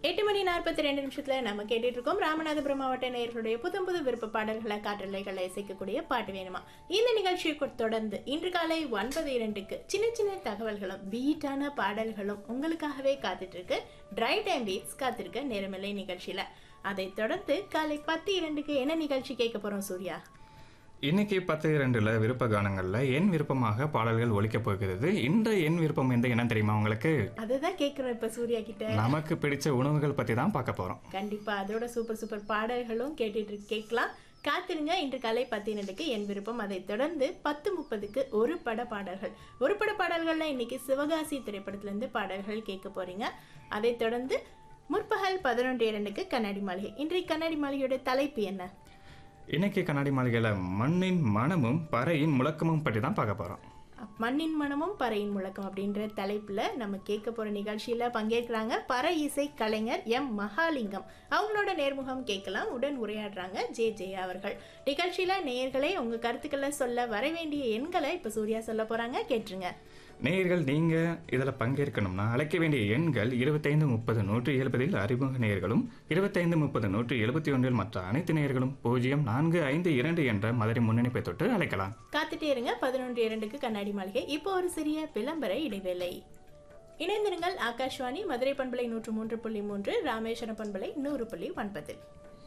எட்டு மணி நாற்பத்தி ரெண்டு நிமிஷத்துல நம்ம கேட்டுட்டு இருக்கோம் ராமநாதபுரம் மாவட்ட நேயர்களுடைய புத்தம் புது விருப்ப பாடல்களை காற்றலைகளை இசைக்கக்கூடிய பாட்டு வேணுமா இந்த நிகழ்ச்சியை கொ- தொடர்ந்து இன்று காலை ஒன்பது இரண்டுக்கு சின்ன சின்ன தகவல்களும் பீட்டான பாடல்களும் உங்களுக்காகவே காத்துட்டு இருக்கு ட்ரை டைம் பீட்ஸ் காத்திருக்க நேரமில்லை நிகழ்ச்சியில அதைத் தொடர்ந்து காலை பத்து இரண்டுக்கு என்ன நிகழ்ச்சி கேட்க போறோம் சூர்யா இன்னைக்கு பத்து இரண்டுல விருப்ப கானங்கள்ல என் விருப்பமாக பாடல்கள் ஒலிக்கப் போகிறது இன்று என் விருப்பம் எந்த என்ன தெரியுமா உங்களுக்கு அதுதான் கேட்கிறோம் இப்ப சூர்யா கிட்ட நமக்கு பிடிச்ச உணவுகள் பத்தி தான் பார்க்க போறோம் கண்டிப்பா அதோட சூப்பர் சூப்பர் பாடல்களும் கேட்டுட்டு இருக்கு- கேட்கலாம் காத்திருங்க இன்று காலை பத்தினடுக்கு என் விருப்பம் அதைத் தொடர்ந்து பத்து முப்பதுக்கு ஒரு பட பாடல்கள் ஒரு பட பாடல்கள்ல இன்னைக்கு சிவகாசி திரைப்படத்துல இருந்து பாடல்கள் கேட்க போறீங்க அதைத் தொடர்ந்து முற்பகல் பதினொன்று இரண்டுக்கு கண்ணாடி மாளிகை இன்றைய கண்ணாடி மாளிகையோட தலைப்பு என்ன இன்னைக்கு கண்ணாடி மாளிகையில மண்ணின் மனமும் பறையின் முழக்கமும் பற்றி தான் பார்க்க போறோம் மண்ணின் மனமும் பறையின் முழக்கம் அப்படின்ற தலைப்புல நம்ம கேட்க போற நிகழ்ச்சியில பங்கேற்கிறாங்க பறை இசை கலைஞர் எம் மகாலிங்கம் அவங்களோட நேர்முகம் கேட்கலாம் உடன் உரையாடுறாங்க ஜே ஜெயா அவர்கள் நிகழ்ச்சியில நேயர்களே உங்க கருத்துக்களை சொல்ல வர வேண்டிய எண்களை இப்ப சூர்யா சொல்ல போறாங்க கேட்டுருங்க நேயர்கள் நீங்க இதுல பங்கேற்கணும்னா அழைக்க வேண்டிய எண்கள் இருபத்தைந்து முப்பது நூற்றி எழுபதில் அறிமுக நேயர்களும் இருபத்தைந்து முப்பது நூற்றி எழுபத்தி ஒன்றில் மற்ற அனைத்து நேயர்களும் பூஜ்ஜியம் நான்கு ஐந்து இரண்டு என்ற மதுரை முன்னணிப்பை தொட்டு அழைக்கலாம் காத்துட்டே இருங்க பதினொன்று இரண்டுக்கு கண்ணாடி மாளிகை இப்போ ஒரு சிறிய விளம்பர இடைவேளை இணைந்திருங்கள் ஆகாஷ்வாணி மதுரை பண்பலை நூற்று மூன்று புள்ளி மூன்று ராமேஸ்வரம் பண்பலை நூறு புள்ளி ஒன்பதில்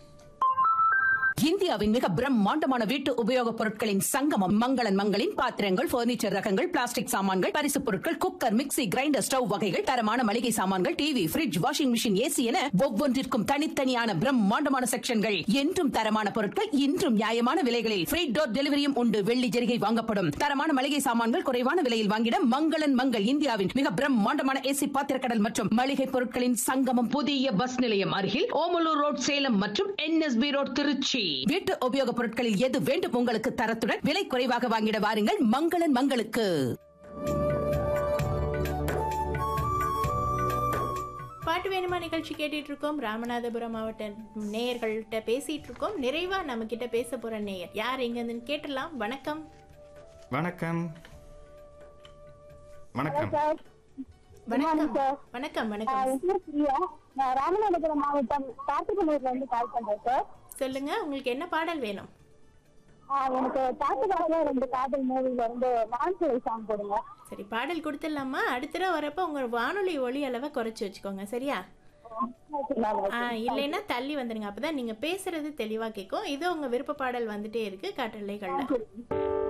இந்தியாவின் மிக பிரம்மாண்டமான வீட்டு உபயோகப் பொருட்களின் சங்கமம் மங்களன் மங்களின் பாத்திரங்கள் பர்னிச்சர் ரகங்கள் பிளாஸ்டிக் சாமான்கள் பரிசுப் பொருட்கள் குக்கர் மிக்ஸி கிரைண்டர் ஸ்டவ் வகைகள் தரமான மளிகை சாமான்கள் TV fridge washing machine AC என ஒவ்வொன்றிற்கும் தனித்தனியான பிரம்மாண்டமான செக்ஷன்கள் என்றும் தரமான பொருட்கள் இன்றும் நியாயமான விலைகளில் ஃப்ரீ டோர் டெலிவரியும் உண்டு வெள்ளி ஜெரிகை வாங்கப்படும் தரமான மளிகை சாமான்கள் குறைவான விலையில் வாங்கிட மங்களன் மங்கள் இந்தியாவின் மிக பிரம்மாண்டமான ஏசி பாத்திரக்கடல் மற்றும் மளிகை பொருட்களின் சங்கமம் புதிய பஸ் நிலையம் அருகில் ஓமலூர் ரோட் சேலம் மற்றும் என்எஸ்பி ரோட் திருச்சி வீட்டு உபயோகப் பொருட்களில் எது வேண்டும் உங்களுக்கு தரத்துடன் விலை குறைவாக வாங்கிட வாருங்கள் மங்களன் மங்களுக்கு பாட்டு வேணுமா நிகழ்ச்சி கேட்டுட்டு இருக்கோம் ராமநாதபுரம் மாவட்ட நேயர்கள்ட்ட பேசிட்டு இருக்கோம் நிறைவா நம்ம கிட்ட பேச போற நேயர் யார் எங்க இருந்துன்னு கேட்டலாம் வணக்கம் வணக்கம் வணக்கம் வணக்கம் வணக்கம் வணக்கம் என் பேர் பிரியா நான் ராமநாதபுரம் மாவட்டம் காட்டுக்குள்ளூர்ல இருந்து கால் பண்றேன் சார் சொல்லுங்க உங்களுக்கு என்ன பாடல் வேணும் ஆஹ் எனக்கு பாட்டுக்காக ரெண்டு காதல் மூவில இருந்து மான்சுவை சாங் போடுங்க சரி பாடல் கொடுத்துடலாமா அடுத்த தடவை வரப்ப உங்க வானொலி ஒளி அளவை குறைச்சு வச்சுக்கோங்க சரியா ஆ இல்லைன்னா தள்ளி வந்துருங்க அப்பதான் நீங்க பேசுறது தெளிவா கேட்கும் இதோ உங்க விருப்ப பாடல் வந்துட்டே இருக்கு காற்றலைகள்ல